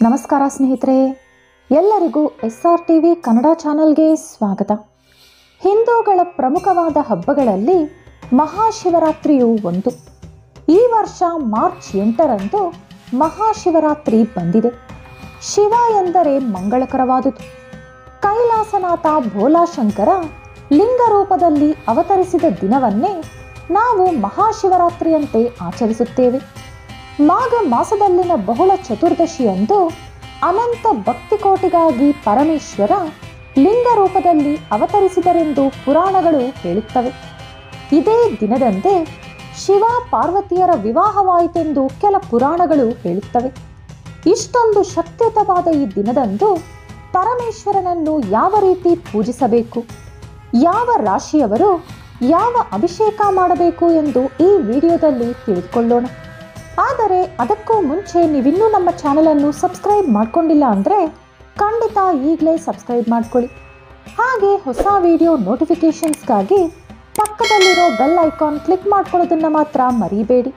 ನಮಸ್ಕಾರ ಸ್ನೇಹಿತರೆ ಎಲ್ಲರಿಗೂ S R T V Kannada ಚಾನಲ್ಗೆ ಸ್ವಾಗತ ಹಿಂದೂಗಳ ಪ್ರಮುಖವಾದ ಹಬ್ಬಗಳಲ್ಲಿ ಮಹಾಶಿವರಾತ್ರಿಯು ಒಂದು ಈ ವರ್ಷ ಮಾರ್ಚ್ ಎಂಟರಂದು ಮಹಾಶಿವರಾತ್ರಿ ಬಂದಿದೆ ಶಿವ ಎಂದರೆ ಮಂಗಳಕರವಾದುದು ಕೈಲಾಸನಾಥ ಭೋಲಾಶಂಕರ ಲಿಂಗ ರೂಪದಲ್ಲಿ ಅವತರಿಸಿದ ದಿನವನ್ನೇ ನಾವು ಮಹಾಶಿವರಾತ್ರಿಯಂತೆ ಆಚರಿಸುತ್ತೇವೆ ಮಾಘ ಮಾಸದಲ್ಲಿನ ಬಹುಳ ಚತುರ್ದಶಿಯಂದು ಅನಂತ ಭಕ್ತಿಕೋಟಿಗಾಗಿ ಪರಮೇಶ್ವರ ಲಿಂಗ ರೂಪದಲ್ಲಿ ಅವತರಿಸಿದರೆಂದು ಪುರಾಣಗಳು ಹೇಳುತ್ತವೆ ಇದೇ ದಿನದಂತೆ ಶಿವ ಪಾರ್ವತಿಯರ ವಿವಾಹವಾಯಿತೆಂದು ಕೆಲ ಪುರಾಣಗಳು ಹೇಳುತ್ತವೆ ಇಷ್ಟೊಂದು ಶಕ್ತಿಯುತವಾದ ಈ ದಿನದಂದು ಪರಮೇಶ್ವರನನ್ನು ಯಾವ ರೀತಿ ಪೂಜಿಸಬೇಕು ಯಾವ ರಾಶಿಯವರು ಯಾವ ಅಭಿಷೇಕ ಮಾಡಬೇಕು ಎಂದು ಈ ವಿಡಿಯೋದಲ್ಲಿ ತಿಳಿದುಕೊಳ್ಳೋಣ ಆದರೆ ಅದಕ್ಕೂ ಮುಂಚೆ ನೀವಿನ್ನೂ ನಮ್ಮ ಚಾನಲನ್ನು ಸಬ್ಸ್ಕ್ರೈಬ್ ಮಾಡ್ಕೊಂಡಿಲ್ಲ ಅಂದರೆ ಖಂಡಿತ ಈಗಲೇ ಸಬ್ಸ್ಕ್ರೈಬ್ ಮಾಡ್ಕೊಳ್ಳಿ ಹಾಗೆ ಹೊಸ ವಿಡಿಯೋ ನೋಟಿಫಿಕೇಷನ್ಸ್ಗಾಗಿ ಪಕ್ಕದಲ್ಲಿರೋ ಬೆಲ್ ಐಕಾನ್ ಕ್ಲಿಕ್ ಮಾಡ್ಕೊಳ್ಳೋದನ್ನು ಮಾತ್ರ ಮರಿಬೇಡಿ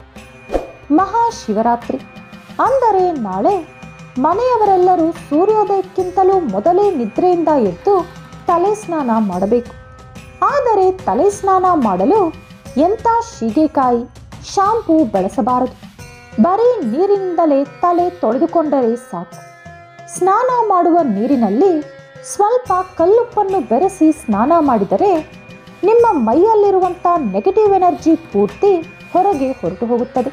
ಮಹಾಶಿವರಾತ್ರಿ ಅಂದರೆ ನಾಳೆ ಮನೆಯವರೆಲ್ಲರೂ ಸೂರ್ಯೋದಯಕ್ಕಿಂತಲೂ ಮೊದಲೇ ನಿದ್ರೆಯಿಂದ ಎದ್ದು ತಲೆ ಸ್ನಾನ ಮಾಡಬೇಕು ಆದರೆ ತಲೆ ಸ್ನಾನ ಮಾಡಲು ಎಂಥ ಶೀಗೆಕಾಯಿ ಶಾಂಪೂ ಬಳಸಬಾರದು ಬರೀ ನೀರಿನಿಂದಲೇ ತಲೆ ತೊಳೆದುಕೊಂಡರೆ ಸಾಕು ಸ್ನಾನ ಮಾಡುವ ನೀರಿನಲ್ಲಿ ಸ್ವಲ್ಪ ಕಲ್ಲುಪ್ಪನ್ನು ಬೆರೆಸಿ ಸ್ನಾನ ಮಾಡಿದರೆ ನಿಮ್ಮ ಮೈಯಲ್ಲಿರುವಂಥ ನೆಗೆಟಿವ್ ಎನರ್ಜಿ ಪೂರ್ತಿ ಹೊರಗೆ ಹೊರಟು ಹೋಗುತ್ತದೆ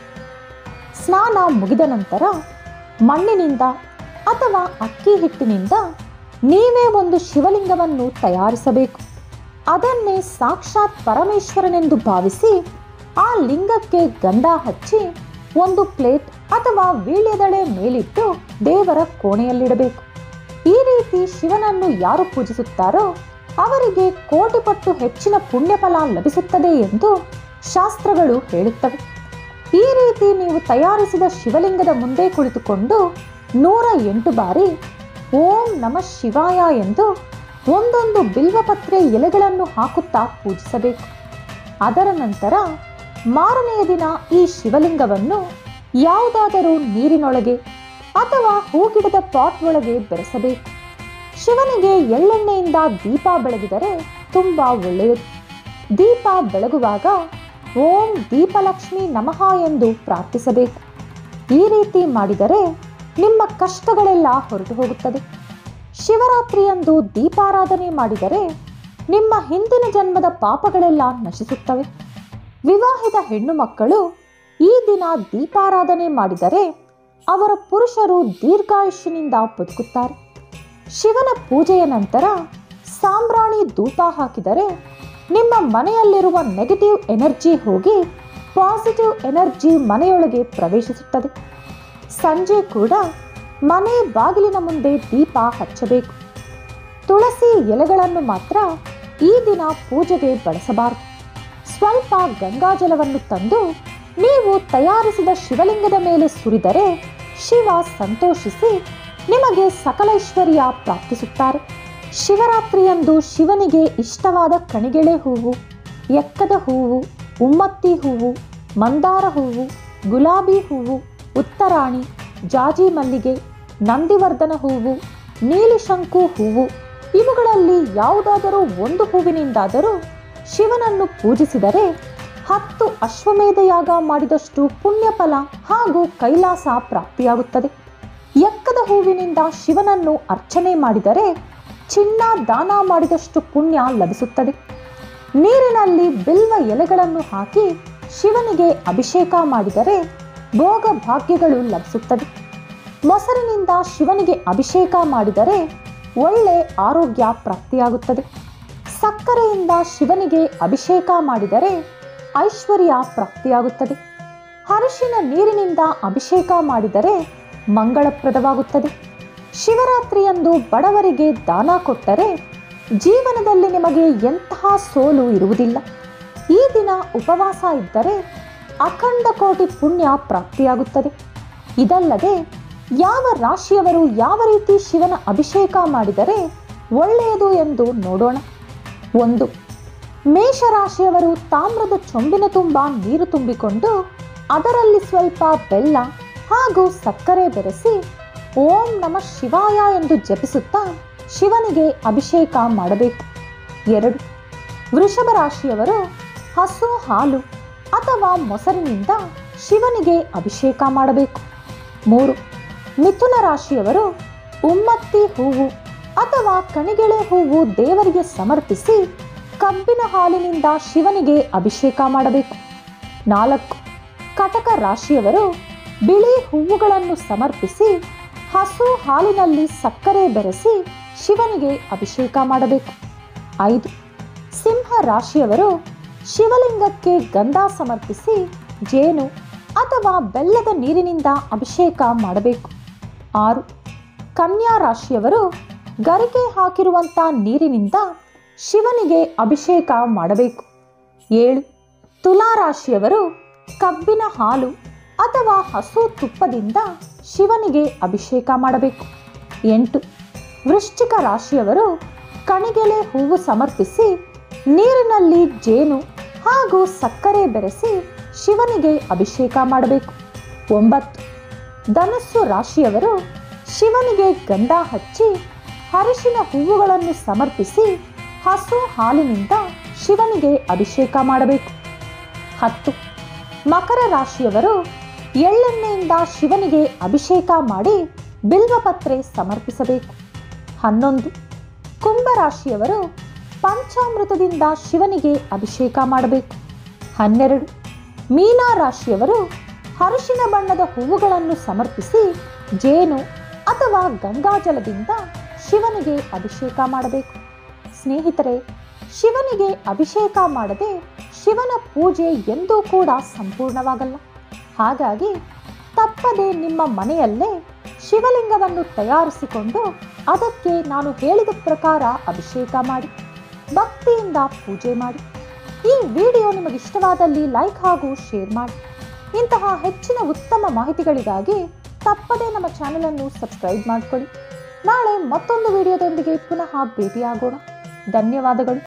ಸ್ನಾನ ಮುಗಿದ ನಂತರ ಮಣ್ಣಿನಿಂದ ಅಥವಾ ಅಕ್ಕಿ ಹಿಟ್ಟಿನಿಂದ ನೀವೇ ಒಂದು ಶಿವಲಿಂಗವನ್ನು ತಯಾರಿಸಬೇಕು ಅದನ್ನೇ ಸಾಕ್ಷಾತ್ ಪರಮೇಶ್ವರನೆಂದು ಭಾವಿಸಿ ಆ ಲಿಂಗಕ್ಕೆ ಗಂಧ ಹಚ್ಚಿ ಒಂದು ಪ್ಲೇಟ್ ಅಥವಾ ವೀಳ್ಯದೆಲೆ ಮೇಲಿಟ್ಟು ದೇವರ ಕೋಣೆಯಲ್ಲಿಡಬೇಕು ಈ ರೀತಿ ಶಿವನನ್ನು ಯಾರು ಪೂಜಿಸುತ್ತಾರೋ ಅವರಿಗೆ ಕೋಟಿ ಪಟ್ಟು ಹೆಚ್ಚಿನ ಪುಣ್ಯಫಲ ಲಭಿಸುತ್ತದೆ ಎಂದು ಶಾಸ್ತ್ರಗಳು ಹೇಳುತ್ತವೆ ಈ ರೀತಿ ನೀವು ತಯಾರಿಸಿದ ಶಿವಲಿಂಗದ ಮುಂದೆ ಕುಳಿತುಕೊಂಡು ನೂರ ಎಂಟು ಬಾರಿ ಓಂ ನಮ ಶಿವಾಯ ಎಂದು ಒಂದೊಂದು ಬಿಲ್ವಪತ್ರೆ ಎಲೆಗಳನ್ನು ಹಾಕುತ್ತಾ ಪೂಜಿಸಬೇಕು ಅದರ ನಂತರ ಮಾರನೆಯ ದಿನ ಈ ಶಿವಲಿಂಗವನ್ನು ಯಾವುದಾದರೂ ನೀರಿನೊಳಗೆ ಅಥವಾ ಹೂಗಿಡದ ಪಾಟ್ ಒಳಗೆ ಬೆರೆಸಬೇಕು ಶಿವನಿಗೆ ಎಳ್ಳೆಣ್ಣೆಯಿಂದ ದೀಪ ಬೆಳಗಿದರೆ ತುಂಬ ಒಳ್ಳೆಯದು ದೀಪ ಬೆಳಗುವಾಗ ಓಂ ದೀಪಲಕ್ಷ್ಮಿ ನಮಃ ಎಂದು ಪ್ರಾರ್ಥಿಸಬೇಕು ಈ ರೀತಿ ಮಾಡಿದರೆ ನಿಮ್ಮ ಕಷ್ಟಗಳೆಲ್ಲ ಹೊರಟು ಹೋಗುತ್ತದೆ ಶಿವರಾತ್ರಿಯಂದು ದೀಪಾರಾಧನೆ ಮಾಡಿದರೆ ನಿಮ್ಮ ಹಿಂದಿನ ಜನ್ಮದ ಪಾಪಗಳೆಲ್ಲ ನಶಿಸುತ್ತವೆ ವಿವಾಹಿತ ಹೆಣ್ಣು ಮಕ್ಕಳು ಈ ದಿನ ದೀಪಾರಾಧನೆ ಮಾಡಿದರೆ ಅವರ ಪುರುಷರು ದೀರ್ಘಾಯುಷ್ಯನಿಂದ ಬದುಕುತ್ತಾರೆ ಶಿವನ ಪೂಜೆಯ ನಂತರ ಸಾಂಬ್ರಾಣಿ ಧೂಪ ಹಾಕಿದರೆ ನಿಮ್ಮ ಮನೆಯಲ್ಲಿರುವ ನೆಗೆಟಿವ್ ಎನರ್ಜಿ ಹೋಗಿ ಪಾಸಿಟಿವ್ ಎನರ್ಜಿ ಮನೆಯೊಳಗೆ ಪ್ರವೇಶಿಸುತ್ತದೆ ಸಂಜೆ ಕೂಡ ಮನೆ ಬಾಗಿಲಿನ ಮುಂದೆ ದೀಪ ಹಚ್ಚಬೇಕು ತುಳಸಿ ಎಲೆಗಳನ್ನು ಮಾತ್ರ ಈ ದಿನ ಪೂಜೆಗೆ ಬಳಸಬಾರದು ಸ್ವಲ್ಪ ಗಂಗಾಜಲವನ್ನು ತಂದು ನೀವು ತಯಾರಿಸಿದ ಶಿವಲಿಂಗದ ಮೇಲೆ ಸುರಿದರೆ ಶಿವ ಸಂತೋಷಿಸಿ ನಿಮಗೆ ಸಕಲೈಶ್ವರ್ಯ ಪ್ರಾಪ್ತಿಸುತ್ತಾರೆ ಶಿವರಾತ್ರಿಯಂದು ಶಿವನಿಗೆ ಇಷ್ಟವಾದ ಕಣಿಗೆಳೆ ಹೂವು ಎಕ್ಕದ ಹೂವು ಉಮ್ಮತ್ತಿ ಹೂವು ಮಂದಾರ ಹೂವು ಗುಲಾಬಿ ಹೂವು ಉತ್ತರಾಣಿ ಜಾಜಿ ಮಲ್ಲಿಗೆ ನಂದಿವರ್ಧನ ಹೂವು ನೀಲಿಶಂಕು ಹೂವು ಇವುಗಳಲ್ಲಿ ಯಾವುದಾದರೂ ಒಂದು ಹೂವಿನಿಂದಾದರೂ ಶಿವನನ್ನು ಪೂಜಿಸಿದರೆ ಹತ್ತು ಅಶ್ವಮೇಧ ಯಾಗ ಮಾಡಿದಷ್ಟು ಪುಣ್ಯಫಲ ಹಾಗೂ ಕೈಲಾಸ ಪ್ರಾಪ್ತಿಯಾಗುತ್ತದೆ ಎಕ್ಕದ ಹೂವಿನಿಂದ ಶಿವನನ್ನು ಅರ್ಚನೆ ಮಾಡಿದರೆ ಚಿನ್ನ ದಾನ ಮಾಡಿದಷ್ಟು ಪುಣ್ಯ ಲಭಿಸುತ್ತದೆ ನೀರಿನಲ್ಲಿ ಬಿಲ್ವ ಎಲೆಗಳನ್ನು ಹಾಕಿ ಶಿವನಿಗೆ ಅಭಿಷೇಕ ಮಾಡಿದರೆ ಭೋಗ ಭಾಗ್ಯಗಳು ಲಭಿಸುತ್ತದೆ ಮೊಸರಿನಿಂದ ಶಿವನಿಗೆ ಅಭಿಷೇಕ ಮಾಡಿದರೆ ಒಳ್ಳೆ ಆರೋಗ್ಯ ಪ್ರಾಪ್ತಿಯಾಗುತ್ತದೆ ಸಕ್ಕರೆಯಿಂದ ಶಿವನಿಗೆ ಅಭಿಷೇಕ ಮಾಡಿದರೆ ಐಶ್ವರ್ಯ ಪ್ರಾಪ್ತಿಯಾಗುತ್ತದೆ ಅರಿಶಿನ ನೀರಿನಿಂದ ಅಭಿಷೇಕ ಮಾಡಿದರೆ ಮಂಗಳಪ್ರದವಾಗುತ್ತದೆ ಶಿವರಾತ್ರಿಯಂದು ಬಡವರಿಗೆ ದಾನ ಕೊಟ್ಟರೆ ಜೀವನದಲ್ಲಿ ನಿಮಗೆ ಎಂತಹ ಸೋಲು ಇರುವುದಿಲ್ಲ ಈ ದಿನ ಉಪವಾಸ ಇದ್ದರೆ ಅಖಂಡ ಕೋಟಿ ಪುಣ್ಯ ಪ್ರಾಪ್ತಿಯಾಗುತ್ತದೆ ಇದಲ್ಲದೆ ಯಾವ ರಾಶಿಯವರು ಯಾವ ರೀತಿ ಶಿವನ ಅಭಿಷೇಕ ಮಾಡಿದರೆ ಒಳ್ಳೆಯದು ಎಂದು ನೋಡೋಣ ಒಂದು ಮೇಷರಾಶಿಯವರು ತಾಮ್ರದ ಚೊಂಬಿನ ತುಂಬ ನೀರು ತುಂಬಿಕೊಂಡು ಅದರಲ್ಲಿ ಸ್ವಲ್ಪ ಬೆಲ್ಲ ಹಾಗೂ ಸಕ್ಕರೆ ಬೆರೆಸಿ ಓಂ ನಮ ಶಿವಾಯ ಎಂದು ಜಪಿಸುತ್ತಾ ಶಿವನಿಗೆ ಅಭಿಷೇಕ ಮಾಡಬೇಕು ಎರಡು ವೃಷಭ ರಾಶಿಯವರು ಹಸು ಹಾಲು ಅಥವಾ ಮೊಸರಿನಿಂದ ಶಿವನಿಗೆ ಅಭಿಷೇಕ ಮಾಡಬೇಕು ಮೂರು ಮಿಥುನ ರಾಶಿಯವರು ಉಮ್ಮತ್ತಿ ಹೂವು ಅಥವಾ ಕಣಿಗೆಳೆ ಹೂವು ದೇವರಿಗೆ ಸಮರ್ಪಿಸಿ ಕಬ್ಬಿನ ಹಾಲಿನಿಂದ ಶಿವನಿಗೆ ಅಭಿಷೇಕ ಮಾಡಬೇಕು ನಾಲ್ಕು ಕಟಕ ರಾಶಿಯವರು ಬಿಳಿ ಹೂವುಗಳನ್ನು ಸಮರ್ಪಿಸಿ ಹಸು ಹಾಲಿನಲ್ಲಿ ಸಕ್ಕರೆ ಬೆರೆಸಿ ಶಿವನಿಗೆ ಅಭಿಷೇಕ ಮಾಡಬೇಕು ಐದು ಸಿಂಹ ರಾಶಿಯವರು ಶಿವಲಿಂಗಕ್ಕೆ ಗಂಧ ಸಮರ್ಪಿಸಿ ಜೇನು ಅಥವಾ ಬೆಲ್ಲದ ನೀರಿನಿಂದ ಅಭಿಷೇಕ ಮಾಡಬೇಕು ಆರು ಕನ್ಯಾ ರಾಶಿಯವರು ಗರಿಕೆ ಹಾಕಿರುವಂಥ ನೀರಿನಿಂದ ಶಿವನಿಗೆ ಅಭಿಷೇಕ ಮಾಡಬೇಕು ಏಳು ತುಲಾ ರಾಶಿಯವರು ಕಬ್ಬಿನ ಹಾಲು ಅಥವಾ ಹಸು ತುಪ್ಪದಿಂದ ಶಿವನಿಗೆ ಅಭಿಷೇಕ ಮಾಡಬೇಕು ಎಂಟು ವೃಶ್ಚಿಕ ರಾಶಿಯವರು ಕಣಿಗೆಲೆ ಹೂವು ಸಮರ್ಪಿಸಿ ನೀರಿನಲ್ಲಿ ಜೇನು ಹಾಗೂ ಸಕ್ಕರೆ ಬೆರೆಸಿ ಶಿವನಿಗೆ ಅಭಿಷೇಕ ಮಾಡಬೇಕು ಒಂಬತ್ತು ಧನಸ್ಸು ರಾಶಿಯವರು ಶಿವನಿಗೆ ಗಂಧ ಹಚ್ಚಿ ಅರಿಶಿನ ಹೂವುಗಳನ್ನು ಸಮರ್ಪಿಸಿ ಹಸು ಹಾಲಿನಿಂದ ಶಿವನಿಗೆ ಅಭಿಷೇಕ ಮಾಡಬೇಕು ಹತ್ತು ಮಕರ ರಾಶಿಯವರು ಎಳ್ಳೆಣ್ಣೆಯಿಂದ ಶಿವನಿಗೆ ಅಭಿಷೇಕ ಮಾಡಿ ಬಿಲ್ವಪತ್ರೆ ಸಮರ್ಪಿಸಬೇಕು ಹನ್ನೊಂದು ಕುಂಭರಾಶಿಯವರು ಪಂಚಾಮೃತದಿಂದ ಶಿವನಿಗೆ ಅಭಿಷೇಕ ಮಾಡಬೇಕು ಹನ್ನೆರಡು ಮೀನಾ ರಾಶಿಯವರು ಅರಿಶಿನ ಬಣ್ಣದ ಹೂವುಗಳನ್ನು ಸಮರ್ಪಿಸಿ ಜೇನು ಅಥವಾ ಗಂಗಾಜಲದಿಂದ ಶಿವನಿಗೆ ಅಭಿಷೇಕ ಮಾಡಬೇಕು ಸ್ನೇಹಿತರೆ ಶಿವನಿಗೆ ಅಭಿಷೇಕ ಮಾಡದೆ ಶಿವನ ಪೂಜೆ ಎಂದೂ ಕೂಡ ಸಂಪೂರ್ಣವಾಗಲ್ಲ ಹಾಗಾಗಿ ತಪ್ಪದೆ ನಿಮ್ಮ ಮನೆಯಲ್ಲೇ ಶಿವಲಿಂಗವನ್ನು ತಯಾರಿಸಿಕೊಂಡು ಅದಕ್ಕೆ ನಾನು ಹೇಳಿದ ಪ್ರಕಾರ ಅಭಿಷೇಕ ಮಾಡಿ ಭಕ್ತಿಯಿಂದ ಪೂಜೆ ಮಾಡಿ ಈ ವಿಡಿಯೋ ನಿಮಗೆ ಇಷ್ಟವಾದಲ್ಲಿ ಲೈಕ್ ಹಾಗೂ ಶೇರ್ ಮಾಡಿ ಇಂತಹ ಹೆಚ್ಚಿನ ಉತ್ತಮ ಮಾಹಿತಿಗಳಿಗಾಗಿ ತಪ್ಪದೇ ನಮ್ಮ ಚಾನೆಲನ್ನು ಸಬ್ಸ್ಕ್ರೈಬ್ ಮಾಡಿಕೊಳ್ಳಿ ನಾಳೆ ಮತ್ತೊಂದು ವಿಡಿಯೋದೊಂದಿಗೆ ಪುನಃ ಭೇಟಿಯಾಗೋಣ ಧನ್ಯವಾದಗಳು